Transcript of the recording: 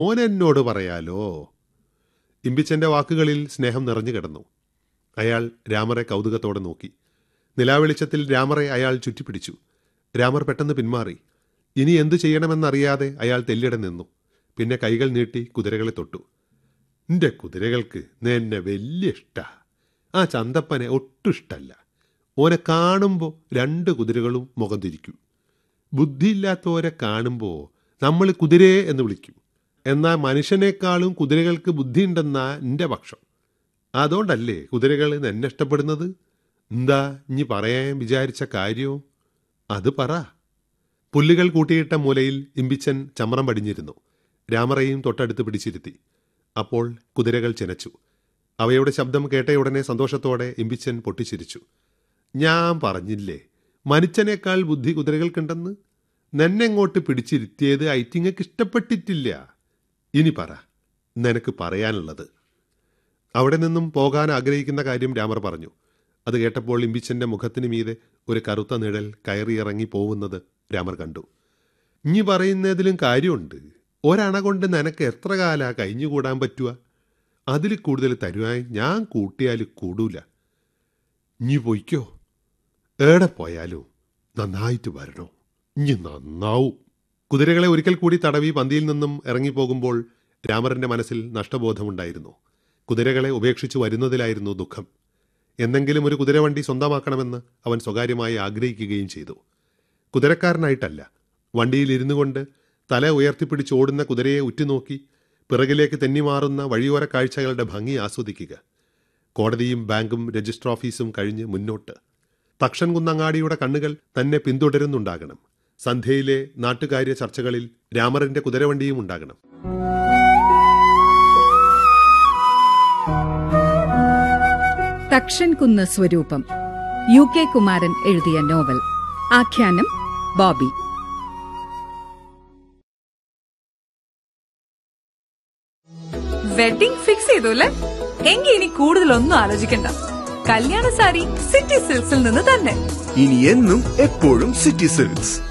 ഓൻ എന്നോട് പറയാലോ ഇമ്പിച്ചന്റെ വാക്കുകളിൽ സ്നേഹം നിറഞ്ഞു കിടന്നു അയാൾ രാമറെ കൗതുകത്തോടെ നോക്കി നിലാവെളിച്ചത്തിൽ രാമറെ അയാൾ ചുറ്റിപ്പിടിച്ചു രാമർ പെട്ടെന്ന് പിന്മാറി ഇനി എന്തു ചെയ്യണമെന്നറിയാതെ അയാൾ തെല്ലിടെ നിന്നു പിന്നെ കൈകൾ നീട്ടി കുതിരകളെ തൊട്ടു നിന്റെ കുതിരകൾക്ക് എന്നെ വലിയ ഇഷ്ടാ ആ ചന്തപ്പനെ ഒട്ടും ഇഷ്ടല്ല ഓനെ കാണുമ്പോൾ രണ്ട് കുതിരകളും മുഖം തിരിക്കും ബുദ്ധിയില്ലാത്തവരെ കാണുമ്പോൾ നമ്മൾ കുതിരയെ എന്ന് വിളിക്കും എന്നാൽ മനുഷ്യനേക്കാളും കുതിരകൾക്ക് ബുദ്ധിയുണ്ടെന്നാ എൻ്റെ പക്ഷം അതുകൊണ്ടല്ലേ കുതിരകൾ എന്നെ ഇഷ്ടപ്പെടുന്നത് എന്താ ഇനി പറയാൻ വിചാരിച്ച കാര്യവും അത് പറ പുല്ലുകൾ കൂട്ടിയിട്ട മൂലയിൽ ഇമ്പിച്ചൻ ചമ്രം പടിഞ്ഞിരുന്നു രാമറയും തൊട്ടടുത്ത് പിടിച്ചിരുത്തി അപ്പോൾ കുതിരകൾ ചിനച്ചു അവയുടെ ശബ്ദം കേട്ടയുടനെ സന്തോഷത്തോടെ ഇമ്പിച്ചൻ പൊട്ടിച്ചിരിച്ചു ഞാൻ പറഞ്ഞില്ലേ മനുഷ്യനേക്കാൾ ബുദ്ധി കുതിരകൾക്കുണ്ടെന്ന് നിന്നെങ്ങോട്ട് പിടിച്ചിരുത്തിയത് ഐറ്റിങ്ങക്ക് ഇഷ്ടപ്പെട്ടിട്ടില്ല ഇനി പറ നിനക്ക് പറയാനുള്ളത് അവിടെ നിന്നും പോകാൻ ആഗ്രഹിക്കുന്ന കാര്യം രാമർ പറഞ്ഞു അത് കേട്ടപ്പോൾ ഇമ്പിച്ചന്റെ മുഖത്തിന് മീതെ ഒരു കറുത്ത നിഴൽ കയറിയിറങ്ങി പോകുന്നത് രാമർ കണ്ടു ഇനി പറയുന്നതിലും കാര്യമുണ്ട് ഒരണ കൊണ്ട് നിനക്ക് എത്ര കാലാ കഴിഞ്ഞുകൂടാൻ പറ്റുക അതിൽ കൂടുതൽ തരുവാൻ ഞാൻ കൂട്ടിയാൽ കൂടൂല ഇനി പൊയ്ക്കോ ഏടെ പോയാലും നന്നായിട്ട് വരണോ ഇനി നന്നാവും കുതിരകളെ ഒരിക്കൽ കൂടി തടവി പന്തിയിൽ നിന്നും ഇറങ്ങിപ്പോകുമ്പോൾ രാമറിന്റെ മനസ്സിൽ നഷ്ടബോധമുണ്ടായിരുന്നു കുതിരകളെ ഉപേക്ഷിച്ചു വരുന്നതിലായിരുന്നു ദുഃഖം എന്നെങ്കിലും ഒരു കുതിരവണ്ടി സ്വന്തമാക്കണമെന്ന് അവൻ സ്വകാര്യമായി ആഗ്രഹിക്കുകയും ചെയ്തു കുതിരക്കാരനായിട്ടല്ല വണ്ടിയിൽ ഇരുന്നു കൊണ്ട് തല ഉയർത്തിപ്പിടിച്ച് ഓടുന്ന കുതിരയെ ഉറ്റുനോക്കി പിറകിലേക്ക് തെന്നിമാറുന്ന വഴിയോര കാഴ്ചകളുടെ ഭംഗി ആസ്വദിക്കുക കോടതിയും ബാങ്കും രജിസ്റ്റർ ഓഫീസും കഴിഞ്ഞ് മുന്നോട്ട് തക്ഷൻ കുന്നങ്ങാടിയുടെ കണ്ണുകൾ തന്നെ പിന്തുടരുന്നുണ്ടാകണം സന്ധ്യയിലെ നാട്ടുകാര്യ ചർച്ചകളിൽ രാമറിന്റെ കുതിരവണ്ടിയും ഉണ്ടാകണം തക്ഷൻ കുന്ന് സ്വരൂപം യു കെ കുമാരൻ എഴുതിയ നോവൽ ആഖ്യാനം ബോബി വെഡിംഗ് ഫിക്സ് ചെയ്തു അല്ലേ എങ്കിൽ ഇനി കൂടുതലൊന്നും ആലോചിക്കണ്ട കല്യാണ സാരി സിറ്റി സിൽക്സിൽ നിന്ന് തന്നെ ഇനി എന്നും എപ്പോഴും സിറ്റി സിൽക്സ്